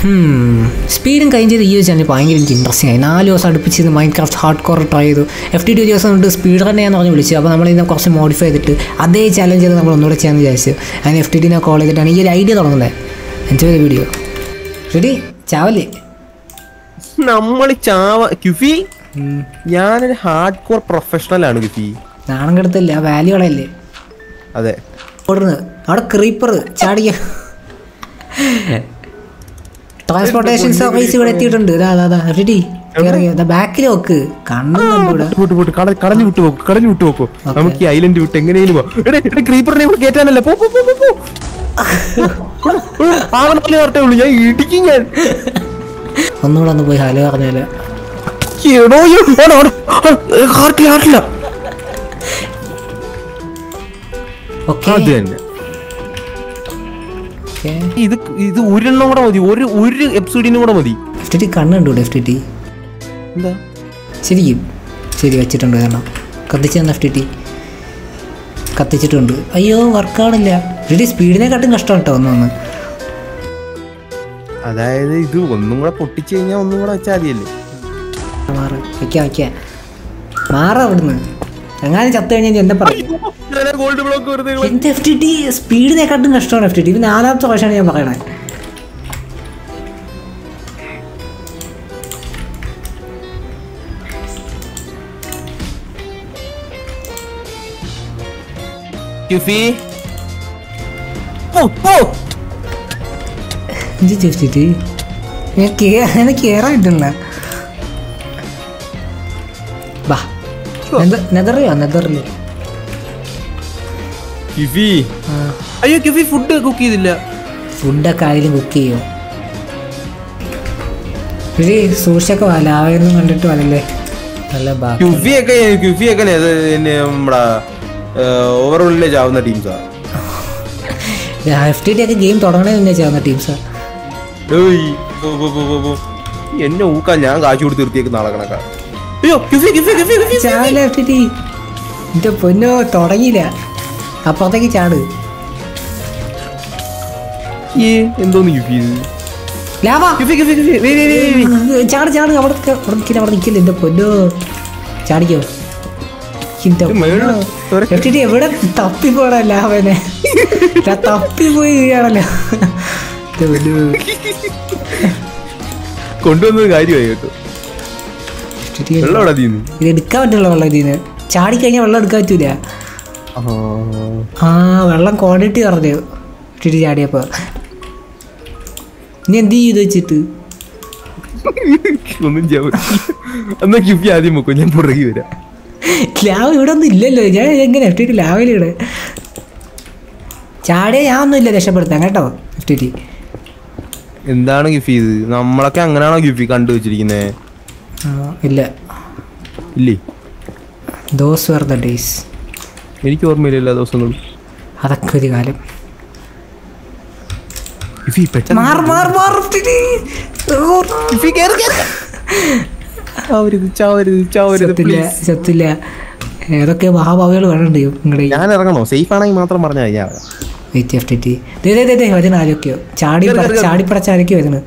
സ്പീഡും കഴിഞ്ഞ് ചെയ്ത് ഈ ഒരു ചാനൽ ഭയങ്കര എനിക്ക് ഇൻട്രസ്റ്റിംഗ് ആയി നാല് ദിവസം അടുപ്പിച്ച് ഇത് Minecraft hardcore try ചെയ്തു എഫ് ടി ടു ദിവസം കൊണ്ട് സ്പീഡ് റൺ ചെയ്യാന്ന് പറഞ്ഞ് വിളിച്ചു അപ്പോൾ നമ്മൾ ഇതിനെ കുറച്ച് മോഡിഫൈ ചെയ്തിട്ട് അതേ ചാലഞ്ച് ചെയ്ത് നമ്മൾ ഒന്നുകൂടെ ചെയ്യാമെന്ന് വിചാരിച്ചു അങ്ങനെ എഫ് ടി ടിനെ കോൾ ചെയ്തിട്ടാണ് ഈ ഒരു ഐഡിയ തുടങ്ങുന്നത് എൻജോയ് വീഡിയോ റെഡി ചാവല്ലേ നമ്മൾ ചാവ ക്യുഫി ഞാനൊരു ഹാർഡ് കോർ പ്രൊഫഷണൽ ആണ് ക്യുഫി നാണം കെടുത്തില്ല വാല്യൂ കളയല്ലേ അതെ ഓടുന്നത് അവിടെ ക്രീപ്പർ ചാടിയ ട്രാൻസ്പോർട്ടേഷൻ സർവീസ് ഇവിടെ എത്തിയിട്ടുണ്ട് ഇതാ അതാ അതാ റെഡി ബാക്കിൽ നോക്ക് കണ്ണും കണ്ടൂടാ പോട്ട് പോട്ട് കട കടഞ്ഞു വിട്ടു നോക്കൂ കടഞ്ഞു വിട്ടു നോക്കൂ നമുക്ക് ഈ ഐലൻഡ് വിട്ട് എങ്ങനെയും പോവാം ക്രീപ്പറിനെ ഇവിടെ കേറ്റാനല്ല പോ പോ പോ പോ, പോ ആകെ പറഞ്ഞേ ഉള്ളൂ ഞാൻ ഇടിക്കും ഞാൻ ഒന്നുകൂടെ ഒന്ന് പോയി ഹലോ പറഞ്ഞാല് എടോ, അയ്യോ, ഓട, ഓട. ആ, കാട്ടില്ല കാട്ടില്ല ഓക്കെ അത് തന്നെ ഇത് ഇത് ഒരെണ്ണം കൂടെ മതി ഒരു ഒരു എപ്പിസോഡിനും കൂടെ മതി എഫ് ടി ടി കണ്ണുണ്ടോ എഫ് ടി ടി എന്താ ശരിക്കും ശരി വെച്ചിട്ടുണ്ട് കാരണം കത്തിച്ച് തന്നെ എഫ് ടി ടി കത്തിച്ചിട്ടുണ്ട് അയ്യോ വർക്കാണില്ല റെഡി സ്പീഡിനെക്കാട്ടും കഷ്ടം കേട്ടോ ഒന്നൊന്ന് അതായത് ഇത് ഒന്നും കൂടെ പൊട്ടിച്ചു കഴിഞ്ഞാൽ ഒന്നും കൂടെ വെച്ചാൽ മതിയല്ലേ മാറ് വയ്ക്കാം വയ്ക്കാം മാറ അവിടുന്ന് എങ്ങാനും ചത്തു കഴിഞ്ഞാൽ എന്താ പറയും ഗോൾഡ് ബ്ലോക്ക് വെറുതെ എന്റെ എഫ് ടി ടി സ്പീഡിനെക്കാട്ടും കഷ്ടമാണ് എഫ് ടി ടി ഇത് നാലാമത്തെ പ്രാവശ്യമാണ് ഞാൻ പറയണേ ക്യുഫി ഓ ഓ എന്ത് എഫ് ടി ടി ഞാൻ കേ- എനിക്ക് കയറായിട്ടില്ല ബാ നെതറിയോ നെതറിയോ ക്യുഫി അയ്യോ ക്യുഫി ഫുഡ് കുക്ക് ചെയ്തില്ല ഫുഡൊക്കെ ആരെങ്കിലും കുക്ക് ചെയ്യോ ഒരു സൂക്ഷിച്ചൊക്കെ വാ ലാവയൊന്നും കണ്ടിട്ട് വരല്ലേ നല്ല ബാ ക്യുഫി ഒക്കെ ക്യുഫി ഒക്കെ ഇത് പിന്നെ നമ്മുടെ ഓവറോളിലെ ചാവുന്ന ടീംസാ എഫ് ടി ടി ഒക്കെ ഗെയിം തുടങ്ങണേ മുന്നേ ചേർന്ന ടീംസാ ഏയ്, പോ, പോ, പോ, പോ, പോ. എന്നെ ഊക്കാൻ ഞാൻ കാശ് കൊടുത്ത് നിർത്തിയേക്ക് നാളെ കണക്കാ അയ്യോ ക്യുഫി ക്യുഫി ക്യുഫി ക്യുഫി ചാടില്ല എഫ് ടി ടി എന്റെ പൊന്നോ തുടങ്ങിയില്ല അപ്പുറത്തേക്ക് ചാട് ഏ എന്തോന്ന് ക്യുഫി ഇത് ലാവാ ക്യുഫി ക്യുഫി ക്യുഫി വേ, വേ, വേ, വേ, വേ. ചാട് ചാട് അവിടെ നിക്ക- അവിടെ നിൽക്കില്ല അവിടെ നിൽക്കില്ല എന്റെ പൊന്നോ ചാടിക്കോ എന്റെ ഇത് മേളില് തുറക്ക്. എഫ് ടി ടി എവിടെ തപ്പിപ്പോടാ ലാവനെ തപ്പിപ്പോയി വീഴാണല്ലോ എന്റെ പൊന്നോ. കൊണ്ടുവന്നത് കാര്യമായി കേട്ടോ FTT വെള്ളം അവിടെ തീന്നു ഇത് എടുക്കാൻ പറ്റുള്ള വെള്ളം ഇതിന് ചാടി കഴിഞ്ഞാൽ വെള്ളം എടുക്കാൻ പറ്റൂല ആ വെള്ളം ക്വാണ്ടിറ്റി പറഞ്ഞു ഇട്ടിട്ട് ചാടിയപ്പോ ഇനി എന്ത് ചെയ്ത് വെച്ചിട്ട് ഒന്നും ചെയ്യാൻ പറ്റില്ല. എന്നാ ക്യുഫി ആദ്യം വെക്കോ ഞാൻ പുറകെ വരാം ലാവ് ഇവിടെ ഒന്നും ഇല്ലല്ലോ ഞാൻ എങ്ങനെ എഫ് ടി ടി ലാവിലിവിടെ ചാടിയ ഞാൻ ഒന്നും ഇല്ല രക്ഷപ്പെടുത്താൻ കേട്ടോ എഫ് ടി ടി എന്താണ് ഗിഫി ഇത് നമ്മളൊക്കെ അങ്ങനെയാണോ ഗിഫി കണ്ടു വെച്ചിരിക്കുന്നേ ഇല്ല ഇല്ലേ ദോസ് വെർ ദ ഡേയ്സ് എനിക്ക് ഓർമ്മയില്ല എല്ലാ ദിവസങ്ങളും അതൊക്കെ ഒരു കാലം ഗിഫി പെട്ടെന്ന് മാറ് മാറ് മാറ് FTT. ഓ, ഗിഫി കേറ് കേറ്. ചാവരുത് ചാവരുത് ചാവരുത് ചത്തില്ല please. ചത്തില്ല ഏതൊക്കെ മഹാഭാവികൾ വേണുണ്ട് നിങ്ങളുടെ ഞാൻ ഇറങ്ങണോ സേഫ് ആണെങ്കിൽ മാത്രം പറഞ്ഞാൽ ഞാൻ ഇറങ്ങാം. വെയിറ്റ് എഫ് ടി ടി ദേ ദേ ദേ ദേ വരുന്ന ആരൊക്കെയോ ചാടി കേറ്, പട- കേറ്, കേറ്. ചാടിപ്പടച്ച് ആരൊക്കെയോ വരുന്നത്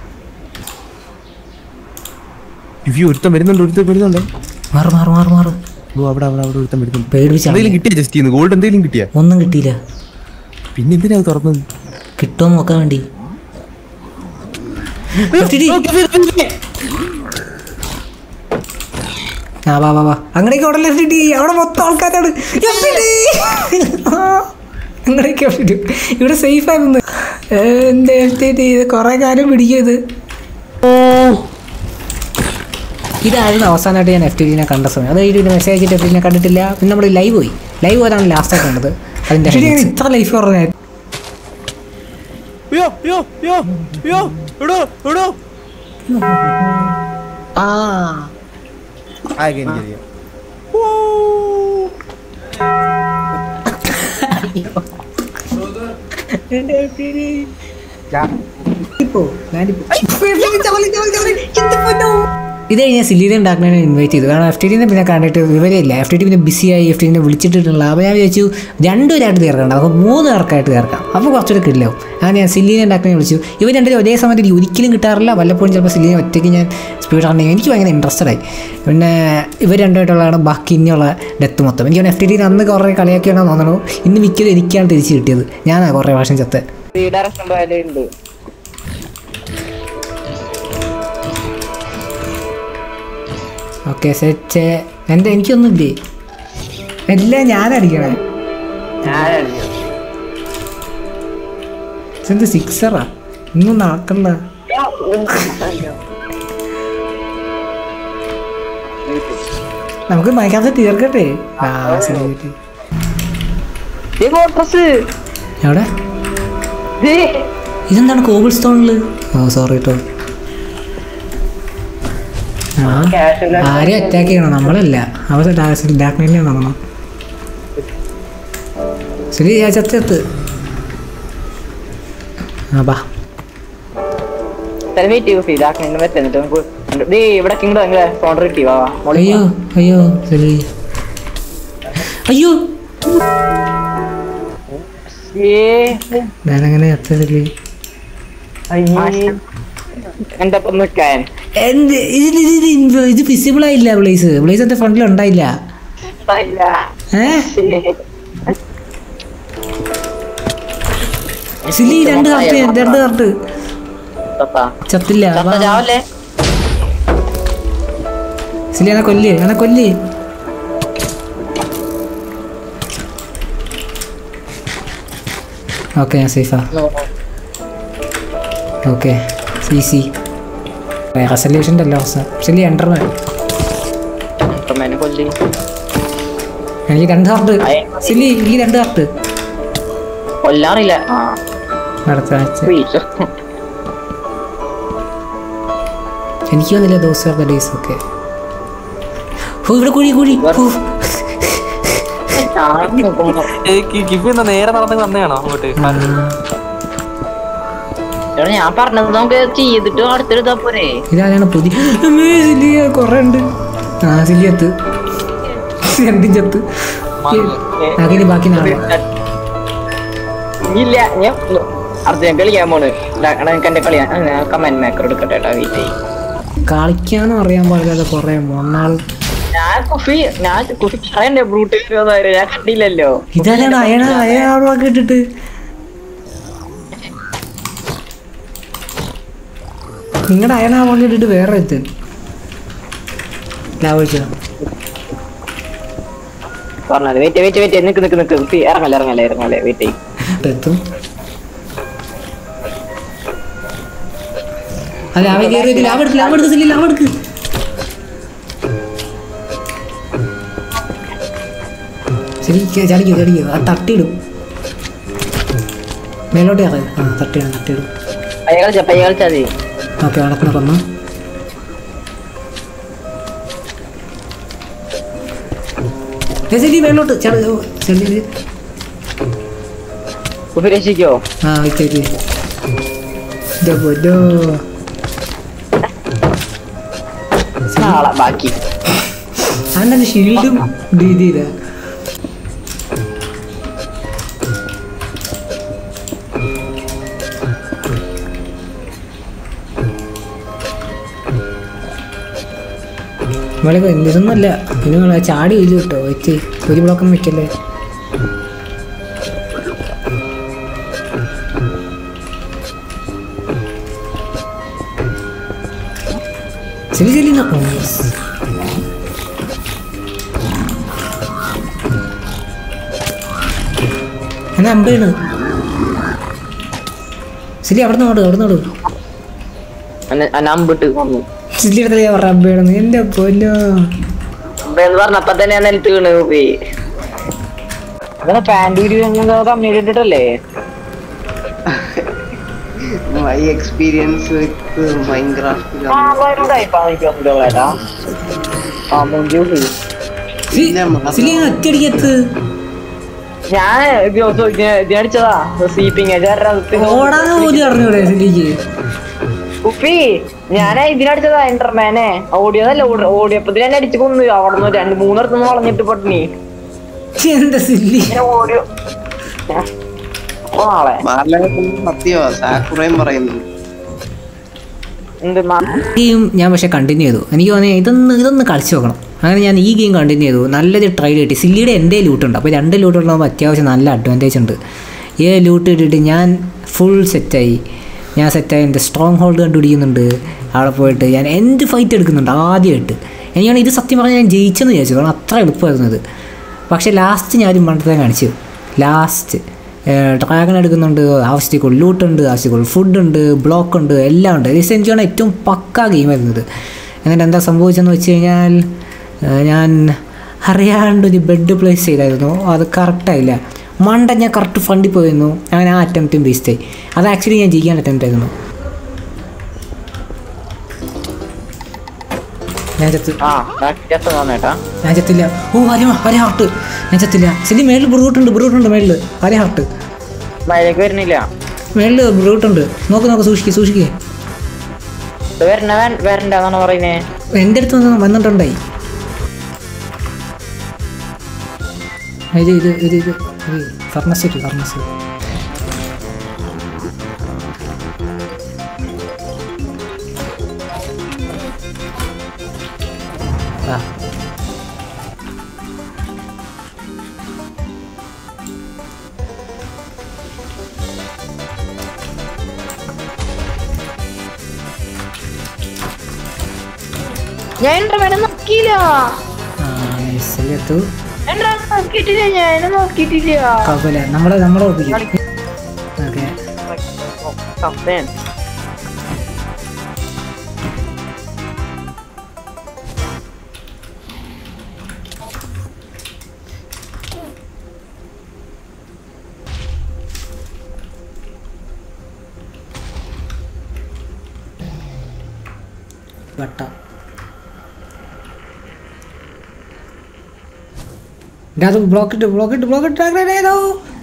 ഗിഫി ഒരുത്തം വരുന്നുണ്ട് ഒരുത്തം വരുന്നുണ്ട് മാറ് മാറ് മാറ് മാറ് ഓ അവിടെ അവിടെ അവിടെ ഒരുത്തം വരുന്നുണ്ട് പേടിപ്പിച്ചാ എന്തെങ്കിലും കിട്ടിയ ജസ്റ്റ് ചെയ്യുന്നു ഗോൾഡ് എന്തെങ്കിലും കിട്ടിയ ഒന്നും കിട്ടിയില്ല പിന്നെ എന്തിനാ അത് തുറന്നത് കിട്ടുമോ നോക്കാൻ വേണ്ടി FTT. ആ വാ വാ വാ അങ്ങനെയൊക്കെ ഉടനെ എഫ് ടി അവിടെ മൊത്തം ആൾക്കാരാണ് FTT. ആ, അങ്ങനെയൊക്കെ FTT. ഇവിടെ സേഫ് ആയിരുന്നു എന്റെ എഫ് ടി ടി ഇത് കുറെ കാലം പിടിക്കും ഇത് ഇതായിരുന്നു അവസാനമായിട്ട് ഞാൻ എഫ് ടി ടിനെ കണ്ട സമയം അത് കഴിഞ്ഞിട്ട് മെസ്സേജ് അയച്ചിട്ട് എഫ് ടിനെ കണ്ടിട്ടില്ല പിന്നെ നമ്മൾ ലൈവ് പോയി ലൈവ് പോയതാണ് ലാസ്റ്റ് ആയിട്ട് കണ്ടത് അതിന്റെ ഇത്ര ലൈഫ് പറഞ്ഞായിരുന്നു യോ യോ യോ യോ എടോ എടോ ആ ആകെ എനിക്കറിയാം ഇപ്പോ ഞാനിപ്പോ ചവലി, ചവലി, ചവലി. എന്റെ പൊന്നോ. ഇത് കഴിഞ്ഞ് സില്ലീനെ ഉണ്ടാക്കുന്നതിന് ഇൻവൈറ്റ് ചെയ്തു കാരണം എഫ് ടി ടിനെ പിന്നെ കണ്ടിട്ട് വിവരമില്ല എഫ് ടി ടി പിന്നെ ബിസിയായി എഫ് ടി ടിനെ വിളിച്ചിട്ടില്ല അപ്പോൾ ഞാൻ വിചാരിച്ചു രണ്ടുപേരായിട്ട് തീർക്കണ്ട അപ്പോൾ മൂന്ന് പേർക്കായിട്ട് തീർക്കാം അപ്പോൾ കുറച്ചുകൂടെ കിട്ടില്ലാവും അങ്ങനെ ഞാൻ സില്ലീനെ ഉണ്ടാക്കുന്നതിനെ വിളിച്ചു ഇവർ രണ്ടുപേരും ഒരേ സമയത്ത് എനിക്ക് ഒരിക്കലും കിട്ടാറില്ല വല്ലപ്പോഴും ചിലപ്പോൾ സില്ലീനെ ഒറ്റയ്ക്ക് ഞാൻ സ്പീഡ് റണ്ണിങ് എനിക്ക് ഭയങ്കര ഇൻട്രസ്റ്റഡ് ആയി പിന്നെ ഇവർ രണ്ടുമായിട്ടുള്ളതാണ് ബാക്കി ഇനിയുള്ള ഡെത്ത് മൊത്തം എനിക്ക് എഫ് ടി ടി അന്ന് കുറേ കളിയാക്കിയാണെന്ന് തോന്നുന്നു ഇന്ന് മിക്കത് എനിക്കാണ് തിരിച്ച് കിട്ടിയത് ഞാനാണ് കുറേ പ്രാവശ്യം ചത്ത് ഡയറക്ഷൻ പോയാലുണ്ട് ഓക്കെ സെറ്റ് എൻ്റെ എനിക്കൊന്നുമില്ലേ എല്ലാം ഞാനടിക്കണേ ഇതെന്ത് സിക്സറാ ഇന്നും നടക്കണ്ട നമുക്ക് മൈക്കാത്ത തീർക്കട്ടെ ആ ശരി എവിടെ ഇതെന്താണ് കോബിൾ സ്റ്റോണിൽ ഓ സോറി കേട്ടോ ആ ആരെയും അറ്റാക്ക് ചെയ്യണം നമ്മളല്ല അവ ഡാർക്ക് നൈറ്റിനെ നടണം ശരി ഞാൻ ചത്ത് ചത്ത് ആ ബാ വെയിറ്റ് ചെയ്യൂ ഇതാക്കാൻ പറ്റുന്നിട്ട് നമുക്ക് ദേ ഇവിടെ കിങ്ങട് ഭയങ്കര ഫോൺ കിട്ടി വാ വാ. മോളിൽ അയ്യോ അയ്യോ ശരി അയ്യോ ഏ, ഞാനങ്ങനെ ചത്തതില്ലേ എന്റെ ഒപ്പം നിൽക്കാൻ എന്ത് ഇത് ഇത് ഇത് ഇൻവ- ഇത് വിസിബിൾ ആയില്ല പ്ലേസ് പ്ലേസ് എന്റെ ഫ്രണ്ടിൽ ഉണ്ടായില്ല ഏ സിലി രണ്ട് കറക്റ്റ് രണ്ട് കറക്റ്റ് ചത്തില്ല വാ. ചാവല്ലേ സിലി എന്നെ കൊല്ല് എന്നെ കൊല്ല് ഓക്കെ ഞാൻ സേഫാ ഓക്കെ സി സി റെസല്യൂഷൻ്റെ അല്ല അവസ്ഥ സിലി എൻ്റർമാൻ മേനെ കൊല്ലി എനിക്ക് രണ്ട് ഹാർട്ട് സിലി ഈ രണ്ട് ഹാർട്ട് കൊല്ലാറില്ല ആ അടുത്ത ആഴ്ച വീശോ. എനിക്ക് വന്നില്ല ദോസ് ഓഫ് ദ ഡേയ്സ് ഒക്കെ ഓ ഇവിടെ കുഴി കുഴി ഓ, ഞാൻ നോക്കുമ്പോ കിബി എന്താ നേരെ നടന്ന് വന്നതാണോ അങ്ങോട്ട് ആ, എടാ, ഞാൻ പറഞ്ഞത് നമുക്ക് ചെയ്തിട്ട് അടുത്തെടുത്താ പോരെ ഇതാണ് പുതിയ അമ്മേ, സിലിയ കുറെ ഉണ്ട് ആ സിലി എത്ത് രണ്ടും ചത്ത് അങ്ങനെ ബാക്കി നാളെ ഇല്ല ഞാൻ അർജുൻ കളിക്കാൻ പോണ് ഇതാ, എടാ, എനിക്ക് എന്റെ കളി കമന്റ് മേക്കർ എടുക്കട്ടെ കേട്ടോ വെയിറ്റ് ചെയ്യ് കളിക്കാനും അറിയാൻ പാടില്ലാതെ കുറെ മൊണ്ണാള് ഞാൻ കുഫി ഞാൻ കുഫി പറയണ്ടേ ബ്രൂട്ട് ഞാൻ കണ്ടില്ലല്ലോ ഇതാണ് അയണ അയാളൊക്കെ ഇട്ടിട്ട് നിങ്ങളുടെ അയണ അവളെ ഇട്ടിട്ട് വേറെ എത്ത് ലാവിച്ചു പറഞ്ഞത് വെയിറ്റ് വെയിറ്റ് വെയിറ്റ് നിക്ക് നിക്ക് നിക്ക് കുഫി ഇറങ്ങല്ലേ ഇറങ്ങല്ലേ ഇറങ്ങല്ലേ വെയിറ്റ് ചെയ്യ് എത്തും അതെ അവൻ കയറി വെക്ക്. ലാഭം എടുക്ക് ലാഭം എടുക്ക് സില്ലി ലാഭം എടുക്ക് ശരി ക- ചടിക്കോ ചടിക്കോ ആ തട്ടിയിടും മേലോട്ട് ഇറങ്ങി ആ തട്ടിയിടും തട്ടിയിടും പയ്യ കളിച്ച പയ്യ കളിച്ചാ മതി ഓക്കെ വളർത്തുന്ന കൊന്നു ഏ, ശരി മേലോട്ട് ചടി ഓ, ശരി കുഫി രക്ഷിക്കോ ആ വെച്ചേക്ക് ഇതാ പൊന്നോ. നാളെ ബാക്കി അവൻ്റെ ഷീൽഡും രീതിയില്ല നമ്മളെ ഇതൊന്നുമല്ല ഇത് നിങ്ങൾ ചാടി എഴുതി കിട്ടോ വെച്ച് ഒരു ബ്ലോക്കൊന്നും വെക്കല്ലേ ശരി ശരി എന്നാ. ഓ, yes. എന്നാ അമ്പയാണ് ശരി അവിടെ നിന്ന് ഓട് അവിടെ നിന്ന് ഓട് നമ്പിട്ട് വന്നു ശരി അടുത്ത ഞാൻ പറഞ്ഞ അമ്പയാണെന്ന് എൻ്റെ പൊന്നോ എന്ന് പറഞ്ഞപ്പോ തന്നെ ഞാൻ നിലത്ത് വീണ് പോയി അങ്ങനെ പാൻറ് കമ്മ്യൂണിറ്റിട്ടല്ലേ my experience with uh, Minecraft. ശരി, ശരി, ഞാൻ ഒറ്റയടിക്കത്ത് ഞാൻ ഇതിനടിച്ചതാ സ്വീപ്പിങ് ഓടാൻ പോലും അറിഞ്ഞൂടെ ശരിക്ക് ഉപ്പി ഞാൻ ഇതിനടിച്ചതാ എന്റർമാനെ ഓടിയതല്ല ഓടിയപ്പോ തന്നെ അടിച്ചു കൊന്നു അവിടെ നിന്ന് രണ്ട് മൂന്നിടത്തുനിന്ന് വളഞ്ഞിട്ട് പട്ടിണി എന്താ സില്ലി ഇങ്ങനെ ഓടിയോ ഓ നാളെ മാർലൊക്കെ സത്യമാ സാക്കുറയും പറയുന്നു എന്ത് മാ ഗെയിം ഞാൻ പക്ഷേ കണ്ടിന്യൂ ചെയ്തു എനിക്ക് തോന്നി ഇതൊന്ന് ഇതൊന്ന് കളിച്ച് നോക്കണം അങ്ങനെ ഞാൻ ഈ ഗെയിം കണ്ടിന്യൂ ചെയ്തു നല്ലൊരു ട്രൈ കിട്ടി സില്ലിയുടെ എൻ്റെ ലൂട്ടുണ്ട് അപ്പോൾ രണ്ട് ലൂട്ട് ഉണ്ടാകുമ്പോൾ അത്യാവശ്യം നല്ല അഡ്വാൻറ്റേജ് ഉണ്ട് ഈ ലൂട്ട് ഇട്ടിട്ട് ഞാൻ ഫുൾ സെറ്റായി ഞാൻ സെറ്റായി എൻ്റെ സ്ട്രോങ് ഹോൾഡ് കണ്ടുപിടിക്കുന്നുണ്ട് അവിടെ പോയിട്ട് ഞാൻ എന്ത് ഫൈറ്റ് എടുക്കുന്നുണ്ട് ആദ്യമായിട്ട് എനിക്കാണ് ഇത് സത്യം പറഞ്ഞാൽ ഞാൻ ജയിച്ചെന്ന് വിചാരിച്ചു കാരണം അത്ര എളുപ്പമായിരുന്നു ഇത് പക്ഷേ ലാസ്റ്റ് ഞാൻ മണ്ടത്തെ കാണിച്ചു ലാസ്റ്റ് ഡ്രാഗൺ എടുക്കുന്നുണ്ട് ആവശ്യത്തിൽ ലൂട്ടുണ്ട് ആവശ്യത്തിൽ ഫുഡ് ഉണ്ട് ബ്ലോക്ക് ഉണ്ട് എല്ലാം ഉണ്ട് ഇത് എനിക്കാണ് ഏറ്റവും പക്ക ഗെയിം വരുന്നത് എന്നിട്ട് എന്താ സംഭവിച്ചെന്ന് വെച്ച് കഴിഞ്ഞാൽ ഏഹ് ഞാൻ അറിയാണ്ട് ഒരു ബെഡ് പ്ലേസ് ചെയ്തായിരുന്നു അത് കറക്റ്റായില്ല മണ്ട ഞാൻ കറക്റ്റ് ഫണ്ടിൽ പോയിരുന്നു അങ്ങനെ ആ അറ്റംപ്റ്റും വേസ്റ്റായി അത് ആക്ച്വലി ഞാൻ ജയിക്കാൻ അറ്റംപ്റ്റ് ആയിരുന്നു ഞാൻ ചത്തു ആ വ്യത്യാസം തോന്നേട്ടാ ഞാൻ ചത്തില്ല ഓ അര അര ഹാർട്ട് ഞാൻ ചത്തില്ല ശരി മേളിൽ ബ്രൂട്ടുണ്ട് ബ്രൂട്ടുണ്ട് മേളിൽ അര ഹാർട്ട് മഴയ്ക്ക് വരുന്നില്ല മേളിൽ ബ്രൂട്ടുണ്ട് നോക്ക് നോക്ക് സൂക്ഷിക്ക് സൂക്ഷിക്ക് ഇത് വരണ വേ- വരണ്ടെന്നാണ് പറയുന്നേ എൻ്റെ അടുത്ത് വന്ന് വന്നിട്ടുണ്ടായി ഇത് ഇത് ഇത് ഇത് ഫർണസ് ഇട്ട് ഫർണസ് ആ ഞാൻ എന്റർമാനെ നോക്കിയില്ല ആ നൈസെടുത്തു എന്റർമാനെ നോക്കിയിട്ടില്ല ഞാൻ നോക്കിയിട്ടില്ല കുഴപ്പമില്ല നമ്മളെ നമ്മളെ ഒപ്പിക്കും ഓക്കെ സത്യം വട്ട അത് ബ്ലോക്ക് ഇട്ട് ബ്ലോക്ക് ഇട്ട് ബ്ലോക്ക് ഇട്ട് അങ്ങനെ ഏതോ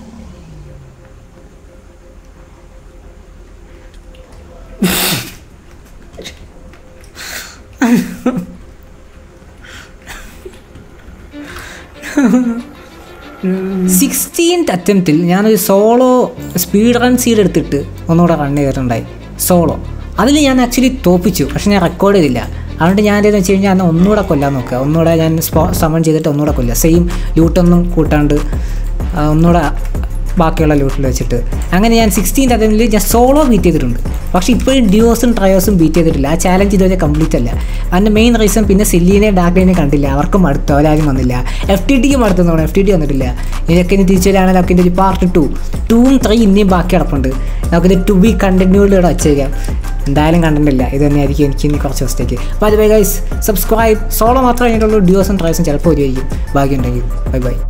സിക്സ്റ്റീൻത്ത് അറ്റംപ്റ്റിൽ ഞാനൊരു സോളോ സ്പീഡ് റൺ സീഡ് എടുത്തിട്ട് ഒന്നുകൂടെ റൺ ചെയ്തിട്ടുണ്ടായി സോളോ അതിൽ ഞാൻ ആക്ച്വലി തോപ്പിച്ചു പക്ഷെ ഞാൻ റെക്കോർഡ് ചെയ്തില്ല അതുകൊണ്ട് ഞാൻ എന്താണെന്ന് വെച്ച് കഴിഞ്ഞാൽ അന്ന് ഒന്നുകൂടെ കൊല്ലാൻ നോക്കുക ഒന്നുകൂടെ ഞാൻ സ്പോ സമൺ ചെയ്തിട്ട് ഒന്നുകൂടെ കൊല്ലുക സെയിം ലൂട്ടൊന്നും കൂട്ടാണ്ട് ആ, ഒന്നുകൂടെ ബാക്കിയുള്ള ലൂട്ടിൽ വെച്ചിട്ട് അങ്ങനെ ഞാൻ സിക്സ്റ്റീൻ അറ്റംപ്റ്റിൽ ഞാൻ സോളോ ബീറ്റ് ചെയ്തിട്ടുണ്ട് പക്ഷേ ഇപ്പോഴും ഡ്യൂസും ട്രയോസും ബീറ്റ് ചെയ്തിട്ടില്ല ആ ചാലഞ്ച് ഇതുവരെ കംപ്ലീറ്റ് അല്ല അതിൻ്റെ മെയിൻ റീസൺ പിന്നെ സില്ലിനെ ഡാർക്കിനെ കണ്ടില്ല അവർക്കും അടുത്ത് അവരാരും വന്നില്ല എഫ് ടി ടിക്ക് അടുത്തെന്ന് തോന്നുന്നു എഫ് ടി ടി വന്നിട്ടില്ല ഇതൊക്കെ ഇനി തിരിച്ചു വരികയാണെങ്കിൽ നമുക്ക് ഇതിൻ്റെ ഒരു പാർട്ട് ടു ടൂവും ത്രീ ഇനിയും ബാക്കി കിടപ്പുണ്ട് നമുക്കിത് ടു ബി കണ്ടിന്യൂഡ് ഇവിടെ വച്ചേക്കാം എന്തായാലും കണ്ടിട്ടില്ല ഇത് തന്നെയായിരിക്കും എനിക്ക് ഇനി കുറച്ച് ദിവസത്തേക്ക് അപ്പോൾ അത് ബൈ ഗൈസ് സബ്സ്ക്രൈബ് സോളോ മാത്രമേ കഴിഞ്ഞിട്ടുള്ളൂ ഡ്യൂസും ട്രൈസും ചിലപ്പോൾ വരുമായിരിക്കും ഭാഗ്യമുണ്ടെങ്കിൽ ബൈ ബൈ